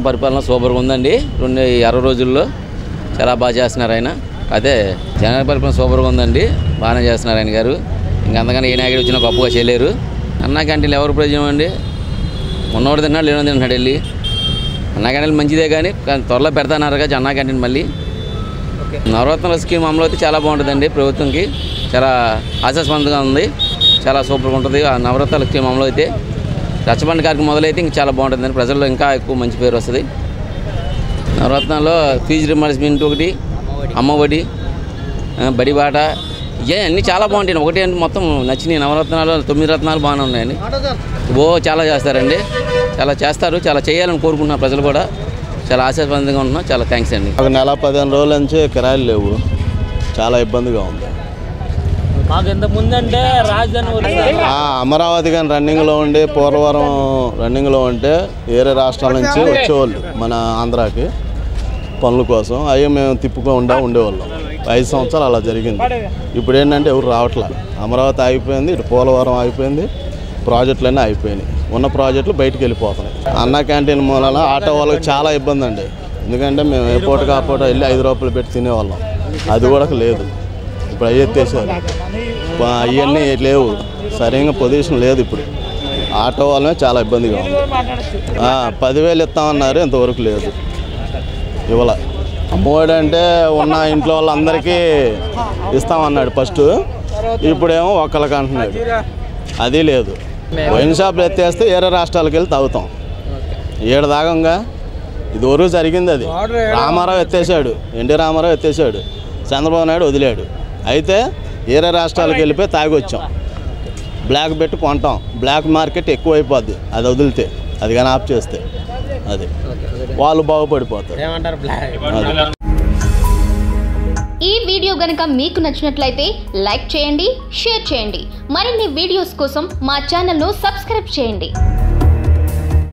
పరిపాలన సూపర్గా ఉందండి రెండు అరవై రోజుల్లో చాలా బాగా చేస్తున్నారు ఆయన అదే జగన్ పరిపాలన సూపర్గా ఉందండి బాగానే చేస్తున్నారు ఆయన గారు ఇంకా అంతకన్నా ఏ నాయకుడు వచ్చినా గొప్పగా చేయలేరు అన్నా క్యాంటీన్లు ఎవరు ప్రయోజనం అండి ఉన్నవాడు తిన్నాడు లేనో తింటున్నాడు వెళ్ళి అన్నా క్యాంటీన్ మంచిదే కానీ కానీ త్వరలో పెడతానన్నారుగా అన్నా క్యాంటీన్ మళ్ళీ నవరత్నాల స్కీమ్ అమలు అయితే చాలా బాగుంటుందండి ప్రభుత్వంకి చాలా ఆశాస్పదంగా ఉంది చాలా సూపర్గా ఉంటుంది ఆ నవరత్నాల స్కీమ్ అమలు అయితే రచ్చబండ కార్యక్రమం మొదలైతే ఇంకా చాలా బాగుంటుందండి ప్రజల్లో ఇంకా ఎక్కువ మంచి పేరు వస్తుంది నవరత్నాల్లో ఫీజు రిమర్స్మెంట్ ఒకటి అమ్మఒడి ఆ, బడిబాట ఇవే అన్నీ చాలా బాగుంటాయి ఒకటి అంటే మొత్తం నచ్చినాయి నవరత్నాలు తొమ్మిది రత్నాలు బాగానే ఉన్నాయండి ఓ చాలా చేస్తారండి చాలా చేస్తారు చాలా చేయాలని కోరుకుంటున్నారు ప్రజలు కూడా చాలా ఆశాస్పదంగా ఉంటున్నాం చాలా థ్యాంక్స్ అండి ఒక నెల పదిహేను రోజుల నుంచి కిరాయిలు లేవు చాలా ఇబ్బందిగా ఉంది మాకు ఇంత ముందంటే రాజధాని ఊరు ఆ, అమరావతి కానీ రన్నింగ్లో ఉండి పోలవరం రన్నింగ్లో ఉంటే వేరే రాష్ట్రాల నుంచి వచ్చేవాళ్ళు మన ఆంధ్రాకి పనుల కోసం అవి మేము తిప్పుకో ఉండా ఉండేవాళ్ళం ఐదు సంవత్సరాలు అలా జరిగింది ఇప్పుడు ఏంటంటే ఎవరు రావట్లే అమరావతి ఆగిపోయింది ఇటు పోలవరం ఆగిపోయింది ప్రాజెక్టులన్నీ అయిపోయినాయి ఉన్న ప్రాజెక్టులు బయటికి వెళ్ళిపోతున్నాయి అన్న క్యాంటీన్ మూలన ఆటో వాళ్ళకి చాలా ఇబ్బంది అండి ఎందుకంటే మేము ఏ పూట కాపూట వెళ్ళి ఐదు రూపాయలు పెట్టి తినేవాళ్ళం అది కూడా లేదు ఇప్పుడు అవి ఎత్తేసారు అవన్నీ లేవు సరైన పొజిషన్ లేదు ఇప్పుడు ఆటో వాళ్ళమే చాలా ఇబ్బందిగా ఉంది ఆ, పదివేలు ఇస్తామన్నారు ఇంతవరకు లేదు ఇవ్వాల అమ్మఒడి అంటే ఉన్న ఇంట్లో వాళ్ళందరికీ ఇస్తామన్నాడు ఫస్ట్ ఇప్పుడేమో ఒక్కళ్ళకి అంటున్నాడు అది లేదు వైన్ షాపులు ఎత్తేస్తే వేరే రాష్ట్రాలకు వెళ్ళి తాగుతాం ఏడు దాగంగా ఇది వరకు జరిగింది అది రామారావు ఎత్తేసాడు ఎన్టీ రామారావు ఎత్తేసాడు చంద్రబాబు నాయుడు వదిలాడు అయితే వేరే రాష్ట్రాలకు వెళ్ళిపోయి తాగి వచ్చాం బ్లాక్ పెట్టి కొంటాం బ్లాక్ మార్కెట్ ఎక్కువ అయిపోద్ది అది వదిలితే అది కానీ ఆఫ్ చేస్తే అది వాళ్ళు బాగుపడిపోతారు ఏమంటారు బ్లాక్ అది ఈ వీడియో గనుక మీకు నచ్చినట్లయితే లైక్ చేయండి షేర్ చేయండి మరిన్ని వీడియోస్ కోసం మా ఛానల్ను సబ్స్క్రైబ్ చేయండి